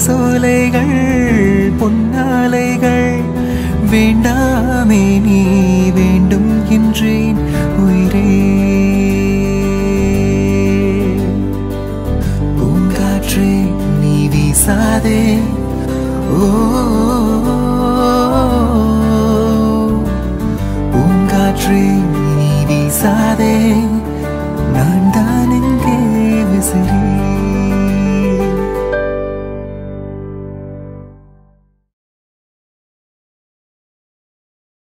சோலைகள் பொன்னாலைகள் வேண்டாமே நீ வேண்டும் என்றேன் உயிரே பூங்காற்றே நீ வீசாதே ஓ பூங்காற்றே நீ வீசாதே நான் தான் எங்கே விசிறி